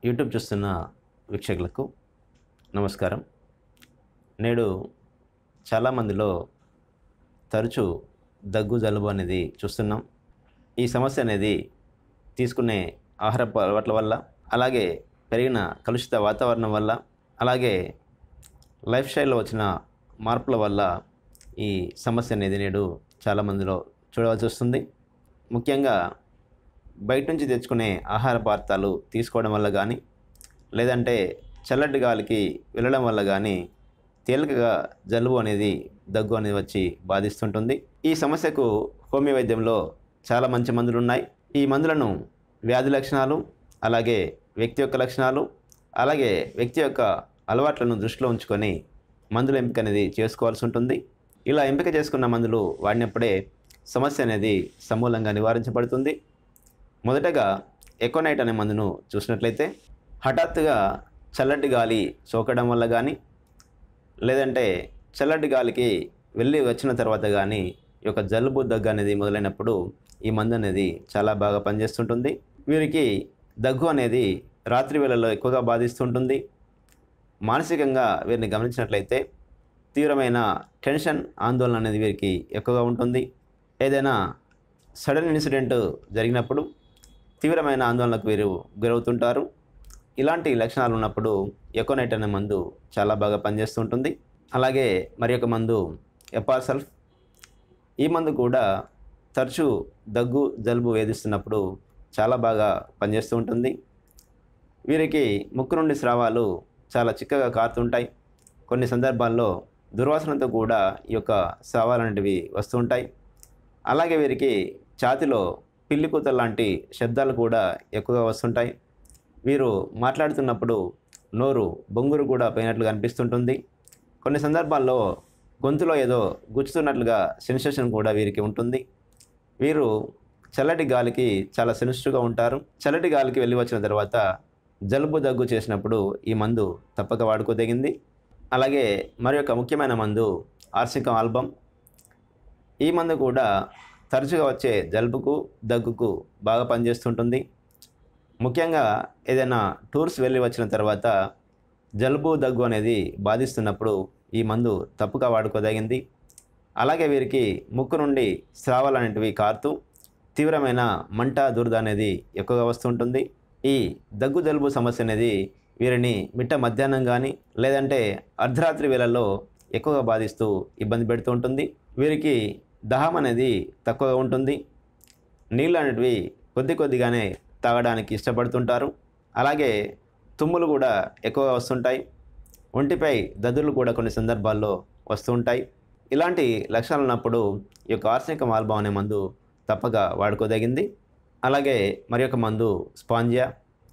YouTube చూస్తున్న వీక్షకులకు నమస్కారం నేడు చాలామందిలో తరచూ దగ్గు జలుబు అనేది చూస్తున్నాం ఈ సమస్య అనేది తీసుకునే ఆహారపు అలవాట్ల వల్ల అలాగే పెరిగిన కలుషిత వాతావరణం వల్ల అలాగే లైఫ్ స్టైల్లో వచ్చిన మార్పుల వల్ల ఈ సమస్య అనేది నేడు చాలామందిలో చూడవలసి వస్తుంది ముఖ్యంగా బయట నుంచి తెచ్చుకునే ఆహార పదార్థాలు తీసుకోవడం వల్ల కానీ లేదంటే చల్లటి గాలికి వెళ్ళడం వల్ల కానీ తేలికగా జలుబు అనేది దగ్గు అనేది వచ్చి బాధిస్తుంటుంది ఈ సమస్యకు హోమియో వైద్యంలో చాలా మంచి మందులు ఉన్నాయి ఈ మందులను వ్యాధి లక్షణాలు అలాగే వ్యక్తి యొక్క లక్షణాలు అలాగే వ్యక్తి యొక్క అలవాట్లను దృష్టిలో ఉంచుకొని మందుల ఎంపిక అనేది చేసుకోవాల్సి ఉంటుంది ఇలా ఎంపిక చేసుకున్న మందులు వాడినప్పుడే సమస్య అనేది సమూలంగా నివారించబడుతుంది మొదటగా ఎకోనైట్ అనే మందును చూసినట్లయితే హఠాత్తుగా చల్లటి గాలి సోకడం వల్ల కానీ లేదంటే చల్లటి గాలికి వెళ్ళి వచ్చిన తర్వాత కానీ ఈ యొక్క జలుబు దగ్గు అనేది మొదలైనప్పుడు ఈ మందు అనేది చాలా బాగా పనిచేస్తుంటుంది వీరికి దగ్గు అనేది రాత్రి వేళల్లో ఎక్కువగా బాధిస్తుంటుంది మానసికంగా వీరిని గమనించినట్లయితే తీవ్రమైన టెన్షన్ ఆందోళన అనేది వీరికి ఎక్కువగా ఉంటుంది ఏదైనా సడన్ ఇన్సిడెంట్ జరిగినప్పుడు తీవ్రమైన ఆందోళనకు వీరు గురవుతుంటారు ఇలాంటి లక్షణాలు ఉన్నప్పుడు ఎకోనైట్ అనే మందు చాలా బాగా పనిచేస్తుంటుంది అలాగే మరి ఒక మందు ఎపార్సల్ఫ్ ఈ మందు కూడా తరచూ దగ్గు జలుబు వేధిస్తున్నప్పుడు చాలా బాగా పనిచేస్తూ ఉంటుంది వీరికి ముక్కు నుండి స్రావాలు చాలా చిక్కగా కారుతుంటాయి కొన్ని సందర్భాల్లో దుర్వాసనతో కూడా ఈ యొక్క స్రావాలు అనేటివి వస్తూ ఉంటాయి అలాగే వీరికి ఛాతిలో పిల్లి కూత లాంటి శబ్దాలు కూడా ఎక్కువగా వస్తుంటాయి వీరు మాట్లాడుతున్నప్పుడు నోరు బొంగురు కూడా పోయినట్లుగా అనిపిస్తుంటుంది కొన్ని సందర్భాల్లో గొంతులో ఏదో గుచ్చుతున్నట్లుగా సెన్సేషన్ కూడా వీరికి ఉంటుంది వీరు చల్లటి గాలికి చాలా సెన్సిటివ్గా ఉంటారు చల్లటి గాలికి వెళ్ళి వచ్చిన తర్వాత జలుబు దగ్గు చేసినప్పుడు ఈ మందు తప్పక వాడుకోదగింది అలాగే మరి యొక్క ముఖ్యమైన మందు ఆర్సికం ఆల్బమ్ ఈ మందు కూడా తరచుగా వచ్చే జలుబుకు దగ్గుకు బాగా పనిచేస్తుంటుంది ముఖ్యంగా ఏదైనా టూర్స్ వెళ్ళి వచ్చిన తర్వాత జలుబు దగ్గు అనేది బాధిస్తున్నప్పుడు ఈ మందు తప్పుగా వాడుకోదగింది అలాగే వీరికి ముక్కు నుండి స్రావాలు అనేటివి కారుతూ తీవ్రమైన మంట దురద అనేది ఎక్కువగా వస్తుంటుంది ఈ దగ్గు జలుబు సమస్య అనేది వీరిని మిట్ట మధ్యాహ్నం కానీ లేదంటే అర్ధరాత్రి వేళల్లో ఎక్కువగా బాధిస్తూ ఇబ్బంది పెడుతూ ఉంటుంది వీరికి దహం అనేది తక్కువగా ఉంటుంది నీళ్ళు అనేటివి కొద్ది కొద్దిగానే తాగడానికి ఇష్టపడుతుంటారు అలాగే తుమ్ములు కూడా ఎక్కువగా వస్తుంటాయి ఒంటిపై దద్దులు కూడా కొన్ని సందర్భాల్లో వస్తూ ఉంటాయి ఇలాంటి లక్షణాలు ఉన్నప్పుడు ఈ యొక్క ఆర్సనిక ఆల్బమ్ అనే మందు తప్పక వాడుకోదగింది అలాగే మరి ఒక మందు స్పాంజియా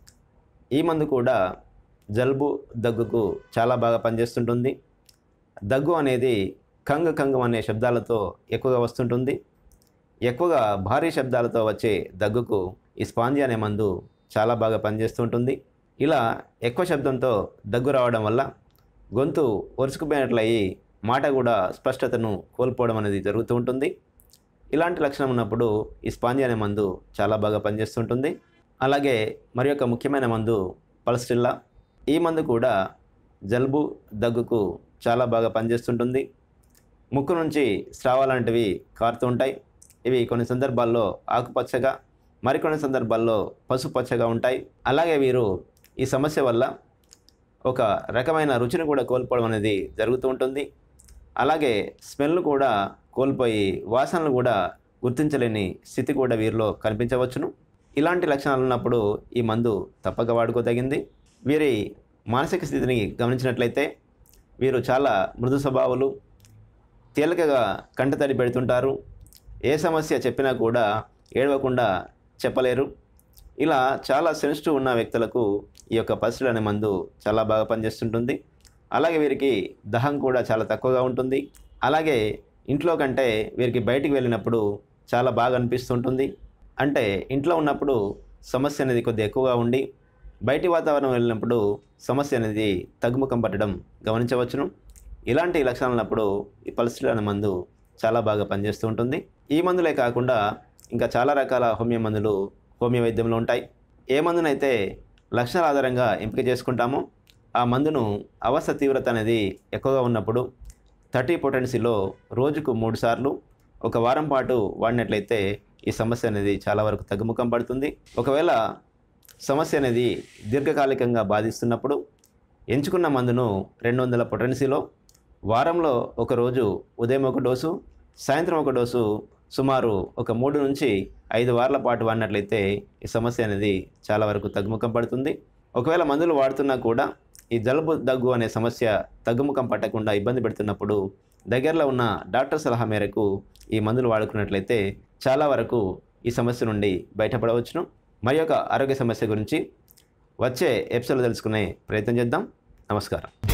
ఈ మందు కూడా జలుబు దగ్గుకు చాలా బాగా పనిచేస్తుంటుంది దగ్గు అనేది కంగ కంగం అనే శబ్దాలతో ఎక్కువగా వస్తుంటుంది ఎక్కువగా భారీ శబ్దాలతో వచ్చే దగ్గుకు ఈ స్పాంజి అనే మందు చాలా బాగా పనిచేస్తుంటుంది ఇలా ఎక్కువ శబ్దంతో దగ్గు రావడం వల్ల గొంతు ఒరుచుకుపోయినట్లయి మాట కూడా స్పష్టతను కోల్పోవడం అనేది జరుగుతూ ఉంటుంది ఇలాంటి లక్షణం ఉన్నప్పుడు ఈ స్పాంజి అనే మందు చాలా బాగా పనిచేస్తుంటుంది అలాగే మరి యొక్క ముఖ్యమైన మందు పల్స్టిల్లా ఈ మందు కూడా జలుబు దగ్గుకు చాలా బాగా పనిచేస్తుంటుంది ముక్కు నుంచి స్రావాలంటివి కారుతూ ఉంటాయి ఇవి కొన్ని సందర్భాల్లో ఆకుపచ్చగా మరికొన్ని సందర్భాల్లో పసుపచ్చగా ఉంటాయి అలాగే వీరు ఈ సమస్య వల్ల ఒక రకమైన రుచిని కూడా కోల్పోవడం అనేది జరుగుతూ ఉంటుంది అలాగే స్మెల్ కూడా కోల్పోయి వాసనలు కూడా గుర్తించలేని స్థితి కూడా వీరిలో కనిపించవచ్చును ఇలాంటి లక్షణాలు ఉన్నప్పుడు ఈ మందు తప్పక వాడుకోదగింది వీరి మానసిక స్థితిని గమనించినట్లయితే వీరు చాలా మృదు స్వభావులు తేలికగా కంటతడి పెడుతుంటారు ఏ సమస్య చెప్పినా కూడా ఏడవకుండా చెప్పలేరు ఇలా చాలా సెన్సిటివ్ ఉన్న వ్యక్తులకు ఈ యొక్క పసిల్ అనే మందు చాలా బాగా పనిచేస్తుంటుంది అలాగే వీరికి దహం కూడా చాలా తక్కువగా ఉంటుంది అలాగే ఇంట్లో కంటే వీరికి బయటికి వెళ్ళినప్పుడు చాలా బాగా అనిపిస్తుంటుంది అంటే ఇంట్లో ఉన్నప్పుడు సమస్య అనేది కొద్దిగా ఎక్కువగా ఉండి బయటి వాతావరణం వెళ్ళినప్పుడు సమస్య అనేది తగ్గుముఖం పట్టడం గమనించవచ్చును ఇలాంటి లక్షణాలు ఉన్నప్పుడు ఈ పల్స్టిల్ అనే మందు చాలా బాగా పనిచేస్తూ ఉంటుంది ఈ మందులే కాకుండా ఇంకా చాలా రకాల హోమియో మందులు హోమియో వైద్యంలో ఉంటాయి ఏ మందునైతే లక్షణాల ఆధారంగా ఎంపిక చేసుకుంటామో ఆ మందును అవస్థ తీవ్రత అనేది ఎక్కువగా ఉన్నప్పుడు థర్టీ పొటెన్సీలో రోజుకు మూడు సార్లు ఒక వారం పాటు వాడినట్లయితే ఈ సమస్య అనేది చాలా వరకు తగ్గుముఖం పడుతుంది ఒకవేళ సమస్య అనేది దీర్ఘకాలికంగా బాధిస్తున్నప్పుడు ఎంచుకున్న మందును రెండు వందల పొటెన్సీలో వారంలో ఒక రోజు ఉదయం ఒక డోసు సాయంత్రం ఒక డోసు సుమారు ఒక మూడు నుంచి ఐదు వారాల పాటు వాడినట్లయితే ఈ సమస్య అనేది చాలా వరకు తగ్గుముఖం పడుతుంది ఒకవేళ మందులు వాడుతున్నా కూడా ఈ జలుబు దగ్గు అనే సమస్య తగ్గుముఖం పట్టకుండా ఇబ్బంది పెడుతున్నప్పుడు దగ్గరలో ఉన్న డాక్టర్ సలహా మేరకు ఈ మందులు వాడుకున్నట్లయితే చాలా వరకు ఈ సమస్య నుండి బయటపడవచ్చును మరి యొక్క ఆరోగ్య సమస్య గురించి వచ్చే ఎపిసోడ్లో తెలుసుకునే ప్రయత్నం చేద్దాం నమస్కారం